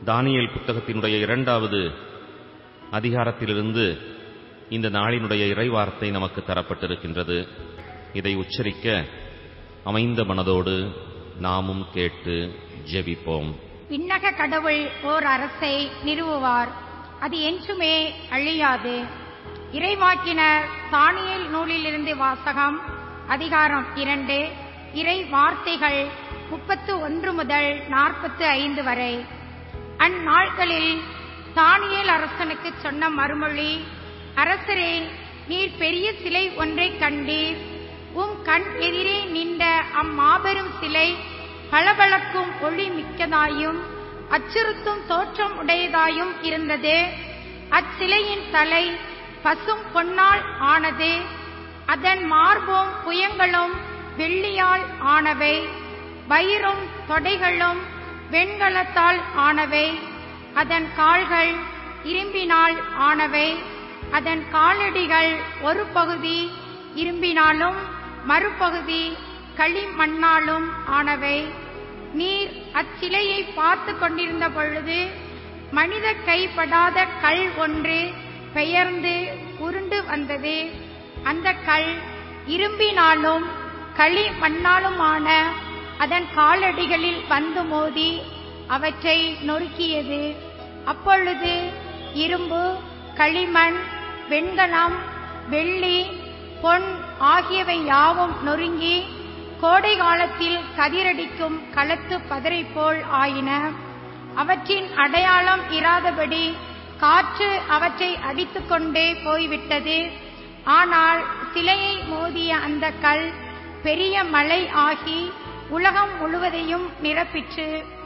தானியேல் புத்தகத்தினுடைய இரண்டாவது அதிகாரத்திலிருந்து இந்த நாளினுடைய இறைவார்த்தை நமக்கு தரப்பட்டிருக்கின்றது இதை உச்சரிக்க அமைந்த மனதோடு நாமும் கேட்டு ஜெபிப்போம் விண்ணக கடவுள் ஓர் அரசை நிறுவுவார் அது என்றுமே அழியாது இறைவாக்கினர் தானியேல் நூலிலிருந்து வாசகம் அதிகாரம் இரண்டு இறை வார்த்தைகள் முப்பத்து ஒன்று முதல் நாற்பத்து ஐந்து வரை அந்நாட்களில் தானியேல் அரசனுக்கு சொன்ன மறுமொழி அரசரே நீர் பெரிய சிலை ஒன்றைக் கண்டீர் உம் கண் எதிரே நின்ற அம்மாபெரும் சிலை பளபளக்கும் ஒளி மிக்கதாயும் அச்சுறுத்தும் தோற்றம் உடையதாயும் இருந்தது அச்சிலையின் தலை பசும் பொன்னால் ஆனது அதன் மார்பும் புயங்களும் வெள்ளியால் ஆனவை வயிறும் தொடைகளும் வெண்கலத்தால் ஆனவை அதன் கால்கள் இரும்பினால் ஆனவை அதன் காலடிகள் ஒரு பகுதி இரும்பினாலும் மறுபகுதி களிமண்ணாலும் ஆனவை நீர் அச்சிலையை பார்த்து கொண்டிருந்த பொழுது மனித கைப்படாத கல் ஒன்று பெயர்ந்து உருண்டு வந்தது அந்த கல் இரும்பினாலும் களிமண்ணாலுமான அதன் காலடிகளில் வந்து மோதி அவற்றை நொறுக்கியது அப்பொழுது இரும்பு களிமண் வெண்கலம் வெள்ளி பொன் ஆகியவை யாவும் நொறுங்கி கோடை காலத்தில் கதிரடிக்கும் களத்து பதரை போல் ஆயின அவற்றின் அடையாளம் இராதபடி காற்று அவற்றை அடித்துக்கொண்டே போய்விட்டது ஆனால் சிலையை மோதிய அந்த கல் பெரிய மலை ஆகி உலகம் முழுவதையும் நிரப்பிற்று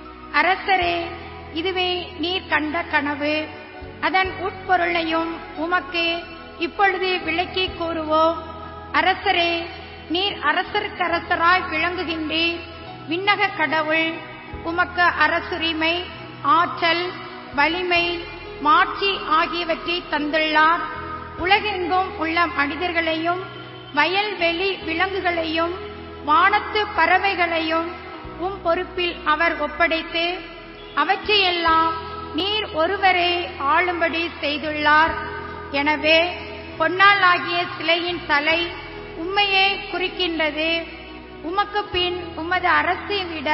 அரசரே இதுவே நீர் கண்ட கனவு அதன் உட்பொருளையும் உமக்கு இப்பொழுது விளக்கி கூறுவோம் அரசரே நீர் அரசருக்கரசராய் விளங்குகின்றீர் விண்ணக கடவுள் உமக்கு அரசுரிமை ஆற்றல் வலிமை மாட்சி ஆகியவற்றை தந்துள்ளார் உலகெங்கும் உள்ள மனிதர்களையும் வயல்வெளி விலங்குகளையும் வானத்து பறவைகளையும் உம் பொறுப்பில் அவர் ஒப்படைத்து அவற்றையெல்லாம் நீர் ஒருவரே ஆளும்படி செய்துள்ளார் எனவே பொன்னால் ஆகிய சிலையின் தலை உம்மையே குறிக்கின்றது உமக்கு பின் உமது அரசை விட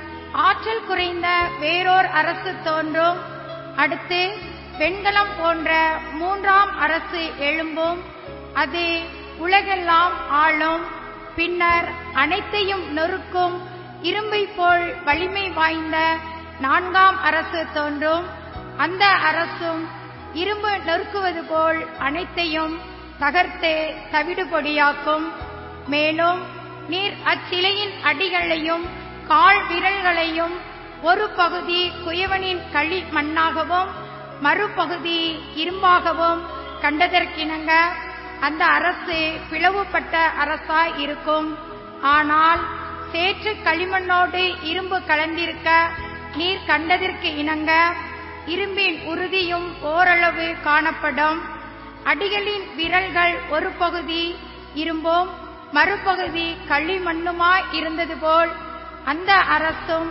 ஆற்றல் குறைந்த வேறோர் அரசு தோன்றும் அடுத்து வெண்கலம் போன்ற மூன்றாம் அரசு எழும்பும் அது உலகெல்லாம் ஆளும் பின்னர் அனைத்தையும் நொறுக்கும் இரும்பை போல் வலிமை வாய்ந்த நான்காம் அரசு தோன்றும் அந்த அரசும் இரும்பு நொறுக்குவது போல் அனைத்தையும் தகர்த்து தவிடுபொடியாக்கும் மேலும் நீர் அச்சிலையின் அடிகளையும் கால் விரல்களையும் ஒரு பகுதி குயவனின் களி மண்ணாகவும் மறுபகுதி இரும்பாகவும் கண்டதற்கிணங்க அந்த அரசு பிளவுபட்ட அரசாய் இருக்கும் ஆனால் சேற்று களிமண்ணோடு இரும்பு கலந்திருக்க நீர் கண்டதற்கு இணங்க இரும்பின் உறுதியும் ஓரளவு காணப்படும் அடிகளின் விரல்கள் ஒரு பகுதி இரும்பும் மறுபகுதி களிமண்ணுமாய் இருந்தது போல் அந்த அரசும்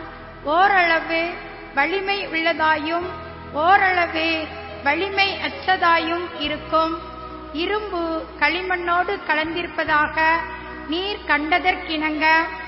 ஓரளவு வலிமை உள்ளதாயும் ஓரளவு வலிமை அற்றதாயும் இருக்கும் இரும்பு களிமண்ணோடு கலந்திருப்பதாக நீர் கண்டதற்கிணங்க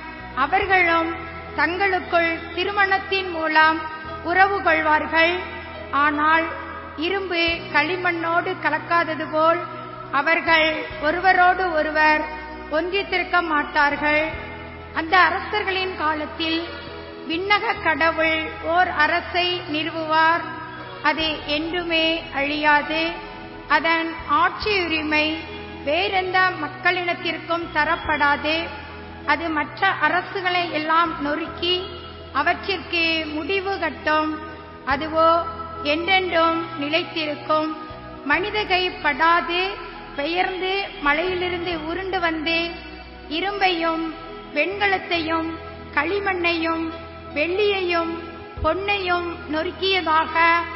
அவர்களும் தங்களுக்குள் திருமணத்தின் மூலம் உறவு கொள்வார்கள் ஆனால் இரும்பு களிமண்ணோடு கலக்காதது போல் அவர்கள் ஒருவரோடு ஒருவர் ஒன்றித்திருக்க மாட்டார்கள் அந்த அரசர்களின் காலத்தில் விண்ணக கடவுள் ஓர் அரசை நிறுவுவார் அது என்றுமே அழியாது அதன் ஆட்சியுரிமை வேறெந்த மக்களினத்திற்கும் தரப்படாது அது மற்ற அரசுகளை எல்லாம் நொறுக்கி அவற்றிற்கு முடிவு கட்டும் அதுவோ என்றென்றும் நிலைத்திருக்கும் மனித கை படாது பெயர்ந்து மலையிலிருந்து உருண்டு வந்து இரும்பையும் வெண்கலத்தையும் களிமண்ணையும் வெள்ளியையும் பொன்னையும் நொறுக்கியதாக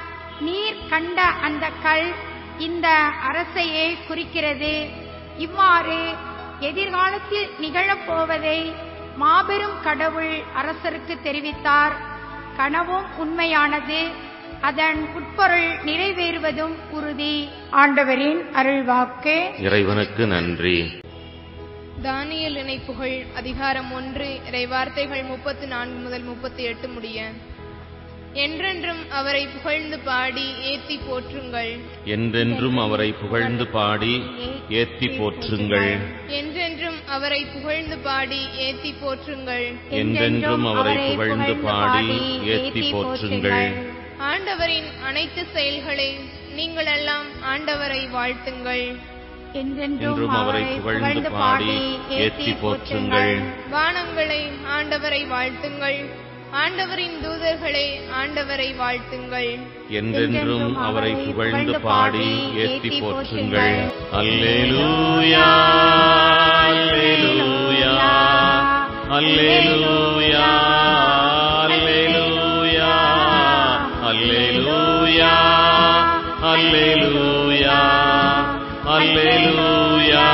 நீர் கண்ட அந்த கல் இந்த அரசையே குறிக்கிறது இவ்வாறு எதிர்காலத்தில் நிகழப்போவதை மாபெரும் கடவுள் அரசருக்கு தெரிவித்தார் கனவும் உண்மையானது அதன் உட்பொருள் நிறைவேறுவதும் உறுதி ஆண்டவரின் அருள்வாக்கு இறைவனுக்கு நன்றி தானியல் இணைப்புகள் அதிகாரம் ஒன்று இறைவார்த்தைகள் முப்பத்து நான்கு முதல் முப்பத்தி எட்டு முடிய என்றென்றும் அவரை புகழ்ந்து பாடி ஏத்தி போற்றுங்கள் என்றென்றும் அவரை புகழ்ந்து பாடி ஏத்தி போற்றுங்கள் என்றென்றும் அவரை புகழ்ந்து பாடி ஏத்தி போற்றுங்கள் என்றென்றும் அவரை புகழ்ந்து பாடி ஏத்தி போற்றுங்கள் ஆண்டவரின் அனைத்து செயல்களை நீங்கள் எல்லாம் ஆண்டவரை வாழ்த்துங்கள் என்றும் அவரை புகழ்ந்து பாடி ஏத்தி போற்றுங்கள் வானங்களை ஆண்டவரை வாழ்த்துங்கள் ஆண்டவரின் தூதர்களே ஆண்டவரை வாழ்த்துங்கள் என்றென்றும் அவரை புகழ்ந்து பாடி ஏத்தி போற்றுங்கள் அல்லேலூயா அல்லேலூயா அல்லேலூயா அல்லேலூயா அல்லேலூயா அல்லேலூயா அல்லேலூயா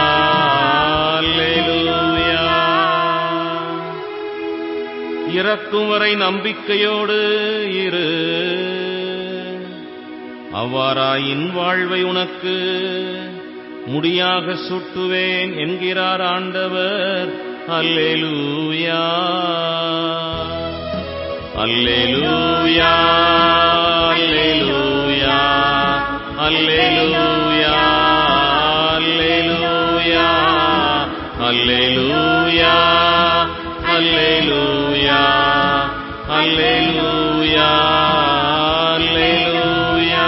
அல்லேலூயா இறக்கும் வரை நம்பிக்கையோடு இரு அவ்வாறாயின் வாழ்வை உனக்கு முடியாக சுட்டுவேன் என்கிறார் ஆண்டவர் அல்லேலூயா அல்லேலூயா அல்லேலூயா அல்லேலூயா அல்லேலூயா அல்லேலூயா அல்லேலூயா அல்லேலூயா அல்லேலூயா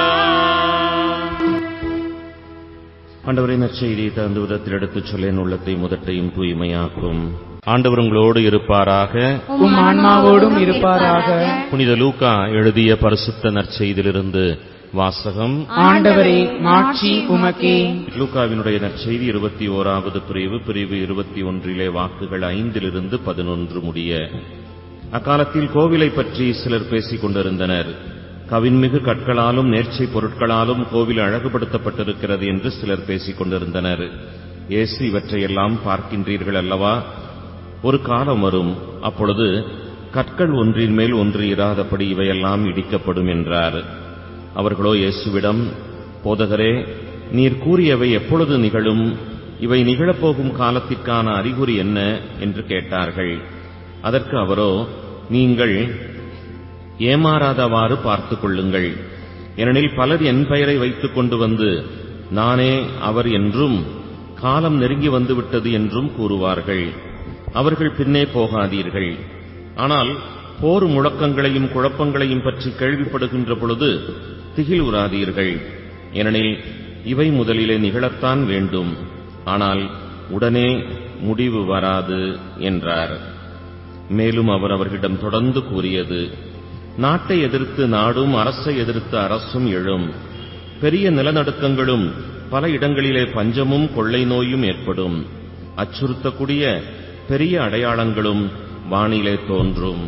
ஆண்டவரின் நற்செய்தியை தந்து விதத்தில் எடுத்துச் சொல்லேன் உள்ளத்தை முதட்டையும் தூய்மையாக்கும் ஆண்டவர் உங்களோடு இருப்பாராக உம் ஆன்மாவோடும் இருப்பாராக புனித லூக்கா எழுதிய பரிசுத்த நற்செய்தியிலிருந்து வாசகம் ஆண்டவரே மாட்சி உமக்கே லூக்காவினுடைய நற்செய்தி இருபத்தி ஓராவது பிரிவு பிரிவு இருபத்தி ஒன்றிலே வாக்குகள் ஐந்திலிருந்து பதினொன்று முடிய அக்காலத்தில் கோவிலை பற்றி சிலர் பேசிக் கொண்டிருந்தனர் கவின்மிகு கற்களாலும் நேர்ச்சை பொருட்களாலும் கோவில் அழகுபடுத்தப்பட்டிருக்கிறது என்று சிலர் பேசிக் கொண்டிருந்தனர் இயேசு இவற்றையெல்லாம் பார்க்கின்றீர்கள் அல்லவா ஒரு காலம் வரும் அப்பொழுது கற்கள் ஒன்றின் மேல் ஒன்று இராதபடி இவையெல்லாம் இடிக்கப்படும் என்றார் அவர்களோ இயேசுவிடம் போதகரே நீர் கூறியவை எப்பொழுது நிகழும் இவை நிகழப்போகும் காலத்திற்கான அறிகுறி என்ன என்று கேட்டார்கள் அதற்கு அவரோ நீங்கள் ஏமாறாதவாறு பார்த்துக் கொள்ளுங்கள் ஏனெனில் பலர் என் பெயரை வைத்துக் கொண்டு வந்து நானே அவர் என்றும் காலம் நெருங்கி வந்துவிட்டது என்றும் கூறுவார்கள் அவர்கள் பின்னே போகாதீர்கள் ஆனால் போர் முழக்கங்களையும் குழப்பங்களையும் பற்றி கேள்விப்படுகின்ற பொழுது திகிலுறாதீர்கள் ஏனெனில் இவை முதலிலே நிகழத்தான் வேண்டும் ஆனால் உடனே முடிவு வராது என்றார் மேலும் அவர் அவர்களிடம் தொடர்ந்து கூறியது நாட்டை எதிர்த்து நாடும் அரசை எதிர்த்து அரசும் எழும் பெரிய நிலநடுக்கங்களும் பல இடங்களிலே பஞ்சமும் கொள்ளை நோயும் ஏற்படும் அச்சுறுத்தக்கூடிய பெரிய அடையாளங்களும் வானிலே தோன்றும்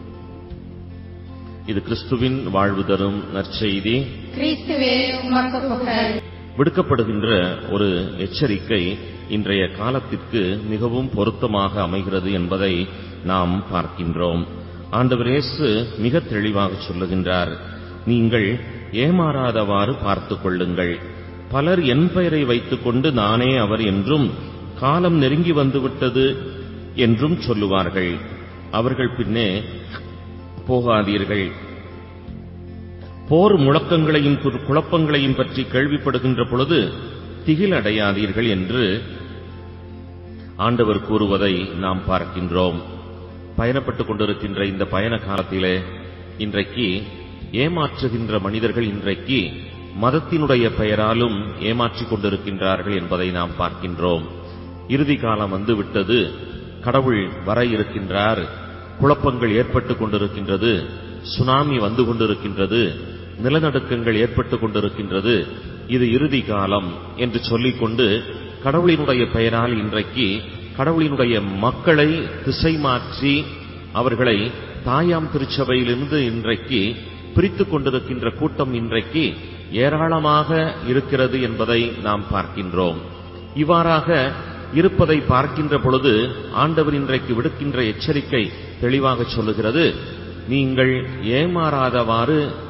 இது கிறிஸ்துவின் வாழ்வு தரும் நற்செய்தி கிறிஸ்துவே உமக்கு புகழ் விடுக்கப்படுகின்ற ஒரு எச்சரிக்கை இன்றைய காலத்திற்கு மிகவும் பொருத்தமாக அமைகிறது என்பதை நாம் பார்க்கின்றோம் ஆண்டவர் இயேசு மிக தெளிவாக சொல்லுகின்றார் நீங்கள் ஏமாறாதவாறு பார்த்துக் கொள்ளுங்கள் பலர் என் பெயரை வைத்துக்கொண்டு நானே அவர் என்றும் காலம் நெருங்கி வந்துவிட்டது என்றும் சொல்லுவார்கள் அவர்கள் பின்னே போகாதீர்கள் போர் முழக்கங்களையும் கு- குழப்பங்களையும் பற்றி கேள்விப்படுகின்ற பொழுது திகில் அடையாதீர்கள் என்று ஆண்டவர் கூறுவதை நாம் பார்க்கின்றோம் பயணப்பட்டுக் கொண்டிருக்கின்ற இந்த பயண காலத்திலே இன்றைக்கு ஏமாற்றுகின்ற மனிதர்கள் இன்றைக்கு மதத்தினுடைய பெயராலும் ஏமாற்றிக் கொண்டிருக்கின்றார்கள் என்பதை நாம் பார்க்கின்றோம் இறுதி காலம் வந்துவிட்டது கடவுள் வர இருக்கின்றார் குழப்பங்கள் ஏற்பட்டுக் கொண்டிருக்கின்றது சுனாமி வந்து கொண்டிருக்கின்றது நிலநடுக்கங்கள் ஏற்பட்டுக் கொண்டிருக்கின்றது இது இறுதி காலம் என்று சொல்லிக்கொண்டு கடவுளினுடைய பெயரால் இன்றைக்கு கடவுளினுடைய மக்களை திசை மாற்றி அவர்களை தாயாம் திருச்சபையிலிருந்து இன்றைக்கு பிரித்துக் கொண்டிருக்கின்ற கூட்டம் இன்றைக்கு ஏராளமாக இருக்கிறது என்பதை நாம் பார்க்கின்றோம் இவ்வாறாக இருப்பதை பார்க்கின்ற பொழுது ஆண்டவர் இன்றைக்கு விடுக்கின்ற எச்சரிக்கை தெளிவாக சொல்லுகிறது நீங்கள் ஏமாறாதவாறு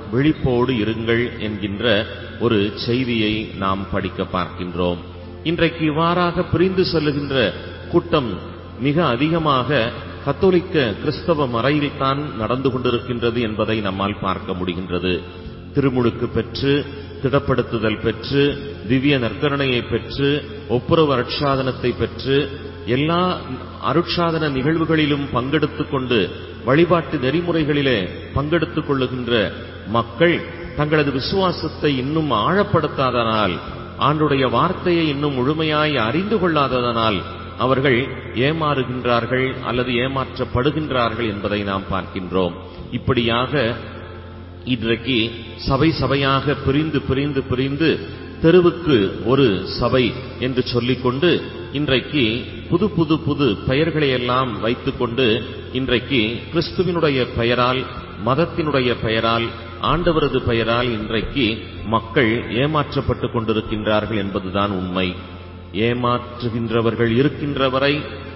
விழிப்போடு இருங்கள் என்கின்ற ஒரு செய்தியை நாம் படிக்க பார்க்கின்றோம் இன்றைக்கு இவ்வாறாக பிரிந்து செல்லுகின்ற கூட்டம் மிக அதிகமாக கத்தோலிக்க கிறிஸ்தவ மறையில்தான் நடந்து கொண்டிருக்கின்றது என்பதை நம்மால் பார்க்க முடிகின்றது திருமுழுக்கு பெற்று திடப்படுத்துதல் பெற்று திவ்ய நற்கரணையை பெற்று ஒப்புரவு அருட்சாதனத்தை பெற்று எல்லா அருட்சாதன நிகழ்வுகளிலும் பங்கெடுத்துக் கொண்டு வழிபாட்டு நெறிமுறைகளிலே பங்கெடுத்துக் கொள்ளுகின்ற மக்கள் தங்களது விசுவாசத்தை இன்னும் ஆழப்படுத்தாதனால் ஆண்டுடைய வார்த்தையை இன்னும் முழுமையாய் அறிந்து கொள்ளாததனால் அவர்கள் ஏமாறுகின்றார்கள் அல்லது ஏமாற்றப்படுகின்றார்கள் என்பதை நாம் பார்க்கின்றோம் இப்படியாக இன்றைக்கு சபை சபையாக பிரிந்து பிரிந்து பிரிந்து தெருவுக்கு ஒரு சபை என்று சொல்லிக்கொண்டு இன்றைக்கு புது புது புது பெயர்களை எல்லாம் வைத்துக்கொண்டு இன்றைக்கு கிறிஸ்துவினுடைய பெயரால் மதத்தினுடைய பெயரால் ஆண்டவரது பெயரால் இன்றைக்கு மக்கள் ஏமாற்றப்பட்டுக் கொண்டிருக்கின்றார்கள் என்பதுதான் உண்மை ஏமாற்றுகின்றவர்கள் இருக்கின்ற வரை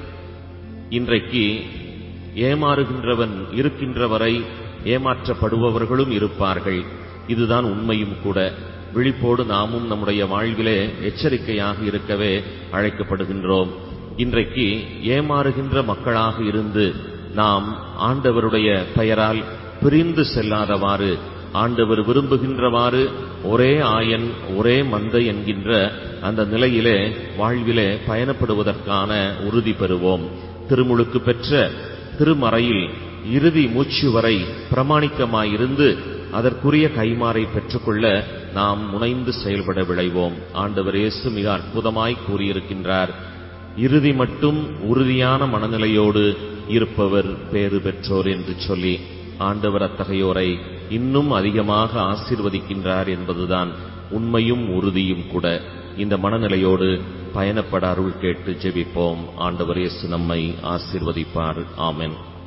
இன்றைக்கு ஏமாறுகின்றவன் இருக்கின்ற வரை ஏமாற்றப்படுபவர்களும் இருப்பார்கள் இதுதான் உண்மையும் கூட விழிப்போடு நாமும் நம்முடைய வாழ்விலே எச்சரிக்கையாக இருக்கவே அழைக்கப்படுகின்றோம் இன்றைக்கு ஏமாறுகின்ற மக்களாக இருந்து நாம் ஆண்டவருடைய பெயரால் பிரிந்து செல்லாதவாறு ஆண்டவர் விரும்புகின்றவாறு ஒரே ஆயன் ஒரே மந்தை என்கின்ற அந்த நிலையிலே வாழ்விலே பயணப்படுவதற்கான உறுதி பெறுவோம் திருமுழுக்கு பெற்ற திருமறையில் இறுதி மூச்சு வரை பிரமாணிக்கமாயிருந்து அதற்குரிய கைமாறை பெற்றுக்கொள்ள நாம் முனைந்து செயல்பட விளைவோம் ஆண்டவர் இயேசு மிக அற்புதமாய் கூறியிருக்கின்றார் இறுதி மட்டும் உறுதியான மனநிலையோடு இருப்பவர் பேறு பெற்றோர் என்று சொல்லி ஆண்டவர் அத்தகையோரை இன்னும் அதிகமாக ஆசீர்வதிக்கின்றார் என்பதுதான் உண்மையும் உறுதியும் கூட இந்த மனநிலையோடு பயணப்பட அருள் கேட்டு ஜெபிப்போம் ஆண்டவர் இயேசு நம்மை ஆசீர்வதிப்பார் ஆமென்